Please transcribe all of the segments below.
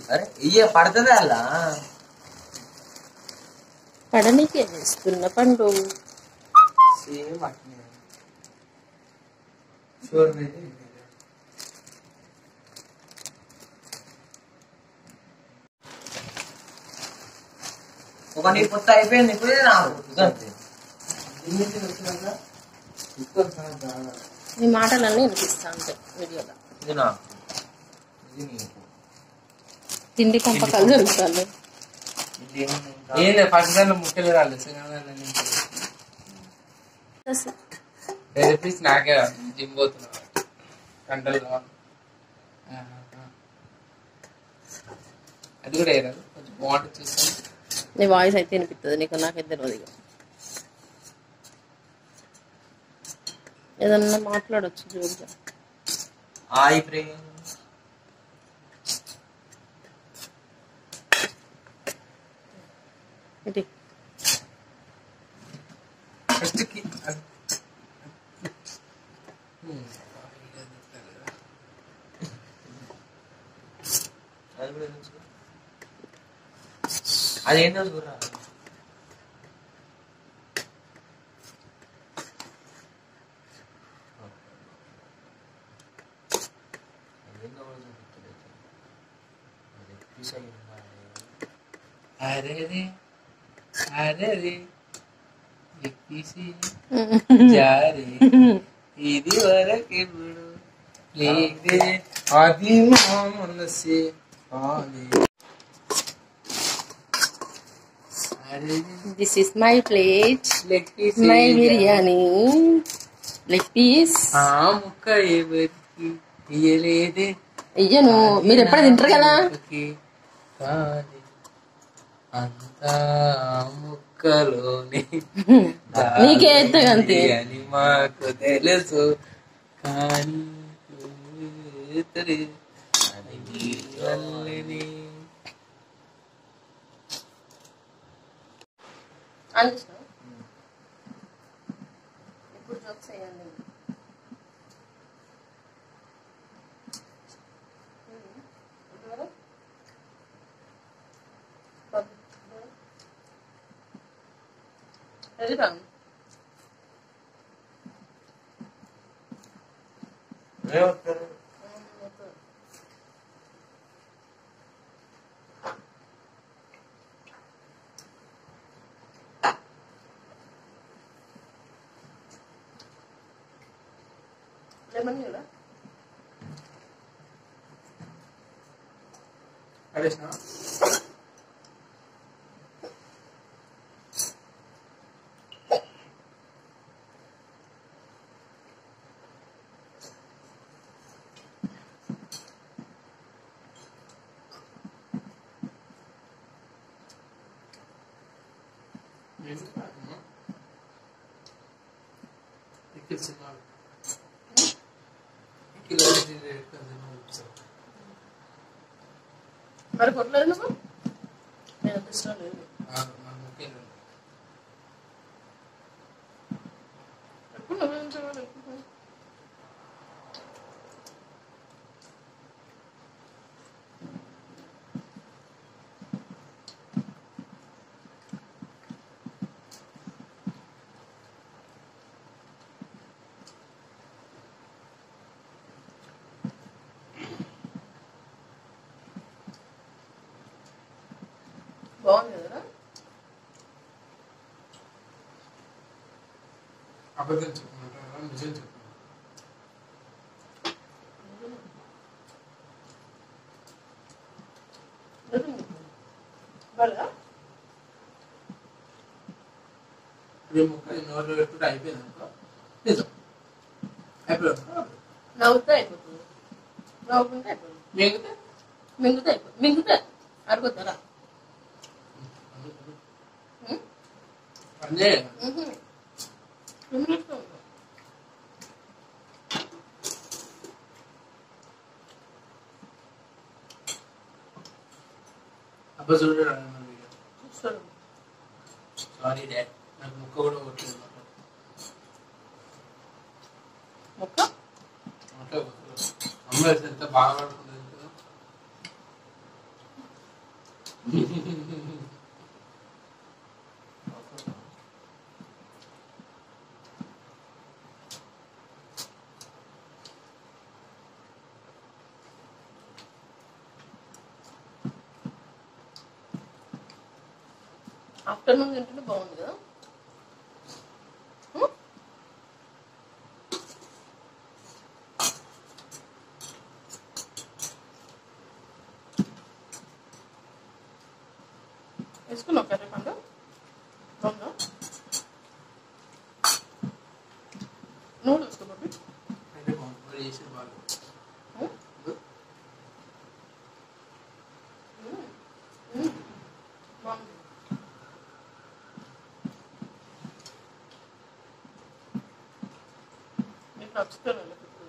అరే ఇయ్య పడుతుంది అలా పడనీకే ఇస్తున్న పండు సేమ్ అట్నే షూర్ మీద ఒక నీ పొత్త అయిపోయింది ఇప్పుడు ఇది నాకు అంతే నీ మాటలన్నీ వినిపిస్తా అంతే వీడియోలో ఇది నాకు ఇది నీకు తిండి పంపకాలు జరుగుతాను ఇది ఏముంది ఇంకా? ఏంది ఫస్ట్ దాంట్లో ముక్కలు రాలేదు సెకండ్ దాంట్లో నుంచి వేరే పీస్ నాకే రాదు జిమ్ పోతున్నా కంట్రోల్ కావాలి ఆహా. అది కూడా వేయరాదు కొంచెం బాగుంటుంది చూస్తాను నీ వాయిస్ అయితే వినిపిస్తుంది నీకు నాకైతే తెలియదు ఇక ఏదన్నా మాట్లాడొచ్చు జోరుగా హాయ్ ప్రేమ్ ఇది ఫస్ట్ కి అది కూడా చూసుకో అదేంటో చూడరా అదేంటో కూడా చూపిస్తలేదు. అది ఎపిసోడ్ ఉండాలి. అరే రే అరే రే ఎక్కిసి జారే ఇది వరకెప్పుడు లేదే అది మా మనసే కాలే అరే this is my plate leg piece my biryani leg piece ఆ ముక్క ఎవరికి ఇయ్యలేదే ఇయ్యను మీరు ఎప్పుడు తింటారు కదా ముక్కకి కాదే అంతా ఆ ముక్కలోనే నీకే ఎత్తగా అంతే అని మాకు తెలుసు కానీ తెలియదు. అది నీ వల్లనే ఇప్పుడు జోక్స్ వేయండి రెడీ బాగుంది ఏమవుతారు? లెమన్ కూడా పడేసినా ఇక్కడ సినిమా కిలో మరి కొట్టలేదు నువ్వు నేను అంత ఇష్టం లేదు ఎప్పుడు నువ్వే ఉంచేవాడు ఎప్పుడు బాగుంది కదా అబద్ధం చెప్పమంటారా నిజం చెప్పమంటారా బాగా ఇప్పుడు ఈ ముక్క నోట్లో పెట్టుకుంటే అయిపోయింది అనుకో నిజం అయిపోయింది నవ్వుతే అయిపోతుంది నవ్వుకుంటే అయిపోతుంది మిగితే మింగుతే అయిపోతుంది మింగుతే అరుగుతారా పని చేయాలి అబ్బా చూడరా సారీ డాడ్ నాకు ముక్క కూడా కొట్టలేదు మొక్క అంటే అమ్మాయి ఎంత బాగా పడుతుంది కదా ఆఫ్టర్నూన్ తింటుంటే బాగుంది కదా ఉం? వేసుకున్నావు కర్రీ పండు బాగుందా నువ్వు వేసుకో బాబీ అయితే బాగుంది మరి చేసేది బాగా ఉం? ఉం. బాగుంది మీకు నచ్చుతాను ఇప్పుడు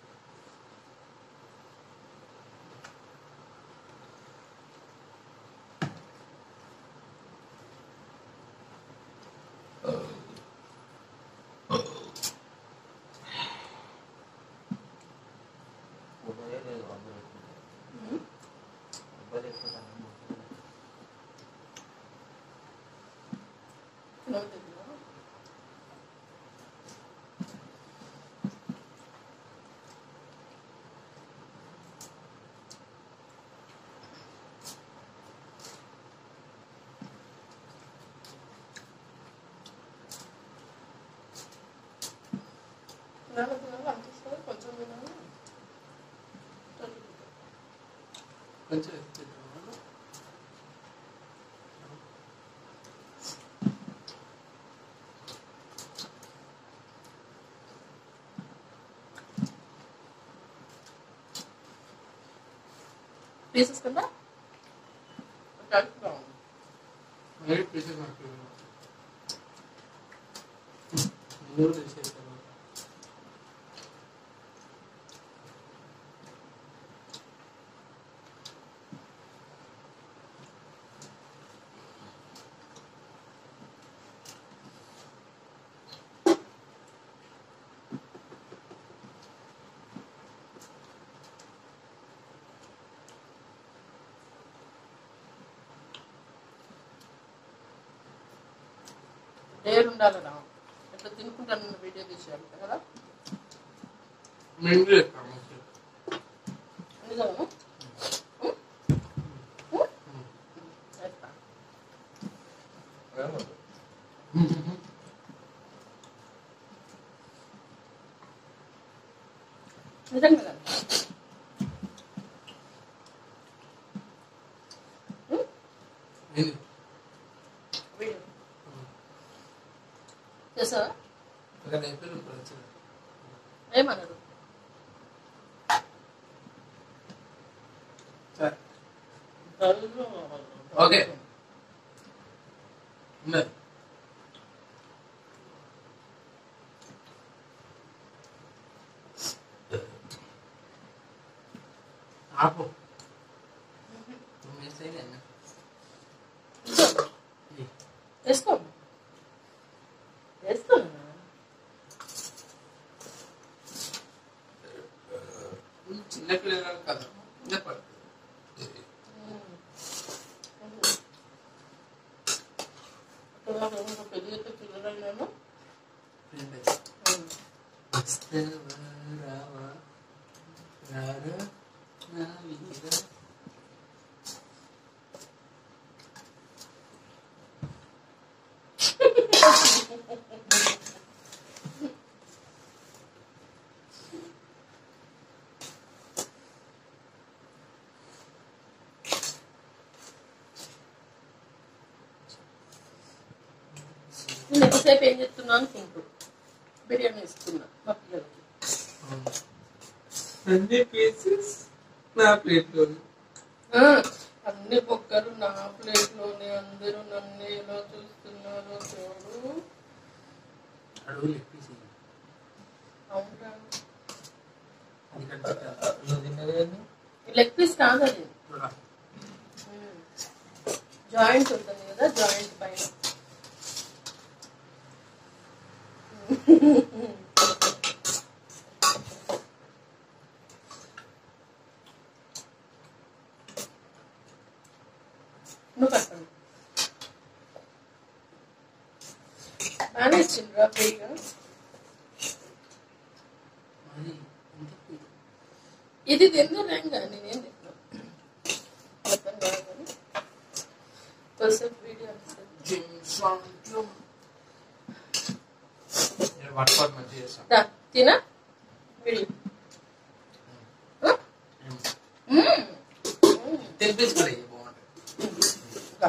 కొబ్బరి లేదు కొబ్బరి ఉం? కొబ్బరి ఎక్కువ తినను. నువ్వు తిన్నావా? తినాలి తినాలి అనిపిస్తుంది కొంచెం తినాలి కొంచెం ఎత్తుకుంటాం పీసెస్ కింద కలిపి బాగుంది మరి పీసెస్ నాకు మూడు చేసేస్తాను డేర్ ఉండాలి రా ఇట్లా తినుకుంటాను వీడియో తీసేయాలి కదా మేము చేస్తాము నిజము చేస్తా ఏమొద్దు. నిజంగా కదా ఏంది వీడియో చేసావా అక్కడ అయిపోయి ఇప్పుడు వచ్చింది ఏమన్నారు సరే ఓకే. ఉన్నది ఆపు మిస్ అయింది వేసుకో వేసుకో చిన్న పిల్లలు కదా చెప్పండి పెళ్లి చేస్తే పిల్లలైనాను వస్తావా రావా రారా నా వీరా నేను ఎంతసేపు ఏం చెప్తున్నా అనుకుంటూ బిర్యానీ ఇస్తున్నా మా పిల్లలకి అన్ని పీసెస్ నా ప్లేట్లో ఆ, అన్ని బొక్కలు నా ప్లేట్లోనే అందరూ నన్ను ఎలా చూస్తున్నారో చూడు అడుగులు ఎప్పేసి అవునా అది కనిపెట్టాలి నువ్వు తిన్నది ఏంది? లెగ్ పీస్ కాదు అది చూడా జాయింట్ ఉంటుంది కదా జాయింట్ పైన నువ్వు కట్టండి బాగానే ఇచ్చిండ్రా ఫ్రీగా మరి ఎందుకు ఇది తిందులేం కానీ నేనేం తిన్నాను మొత్తం కాదు కానీ కొంచెం వీడియో అనిపిస్తుంది జిమ్ నేను పట్టుకోవడం మంచిగా చేస్తాను దా, తినా విడి ఆ? మ్మ్. మ్మ్. తినిపించుకోలే బాగుంటుంది దా.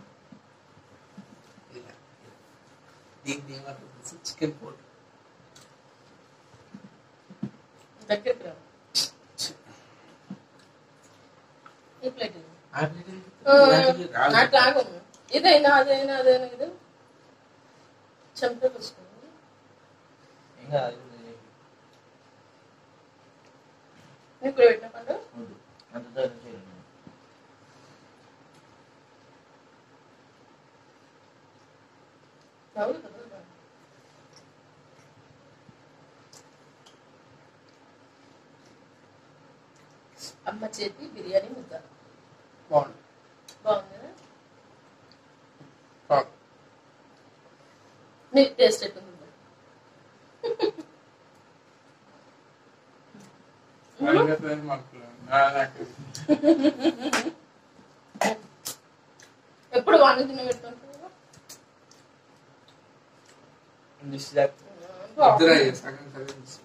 ఇలా దీన్ని ఏమంటుంది చికెన్ పోట్ దగ్గరికి రా ఈ ప్లేట్ ఇది. ఆ, నాకు లాగు ఇదైనా అదైనా అదైనా ఇది చెమట వస్తుంది ఇంకా అది ఉంది. నీకు కూడా పెట్టిన పండు వద్దు. అంత దూరం చేయండి. అవును కదా అమ్మ చేతి బిర్యానీ ముద్ద బాగుంది బాగుంది కదా బాగుంది నీ టేస్ట్ ఎట్లుంది అలాగే ఫ్రెండ్ మాకు నాకు ఎప్పుడు వాడిని తిన పెడుతుంటావు దిస్ దట్ ఇద్దరు అయ్యే సగం సగం ఇచ్చి.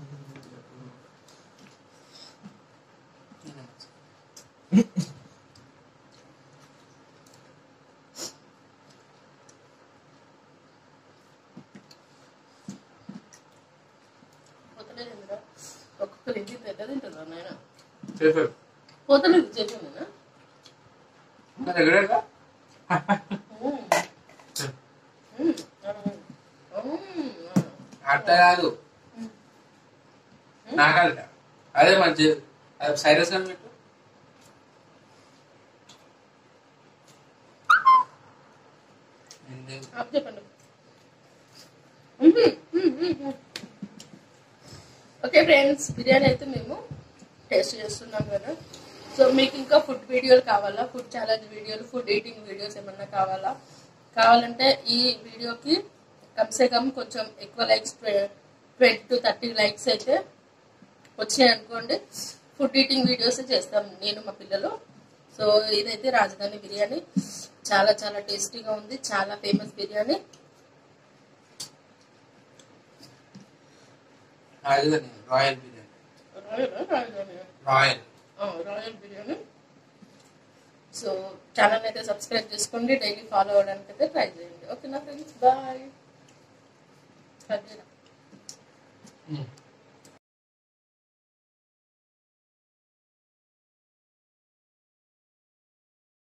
పోతలేదు ఎందుకు ఒక్కొక్కరు ఇంటి పెద్ద తింటారు నాయన చేశారు పోతలేదు చెప్పిందా మరి రెగ్యులర్గా అట్లా కాదు నాకంట అదే మంచి అది సైరస్ అని పెట్టు ఏంటి? చెప్పండి ఓకే ఫ్రెండ్స్ బిర్యానీ అయితే మేము టేస్ట్ చేస్తున్నాం కదా సో మీకు ఇంకా ఫుడ్ వీడియోలు కావాలా ఫుడ్ ఛాలెంజ్ వీడియోలు ఫుడ్ ఈటింగ్ వీడియోస్ ఏమన్నా కావాలా కావాలంటే ఈ వీడియోకి కమ్సే కమ్ కొంచెం ఎక్కువ likes twenty to thirty likes అయితే వచ్చాయి అనుకోండి ఫుడ్ ఈటింగ్ వీడియోస్ చేస్తాం నేను మా పిల్లలు సో ఇదైతే రాజధాని బిర్యానీ చాలా చాలా టేస్టీగా ఉంది చాలా ఫేమస్ బిర్యానీ అది కానీ royal biryani royal royal royal biryani so channel అయితే సబ్స్క్రైబ్ చేసుకోండి డైలీ ఫాలో అవ్వడానికి అయితే ట్రై చేయండి ఓకేనా ఫ్రెండ్స్ బాయ్ Mm.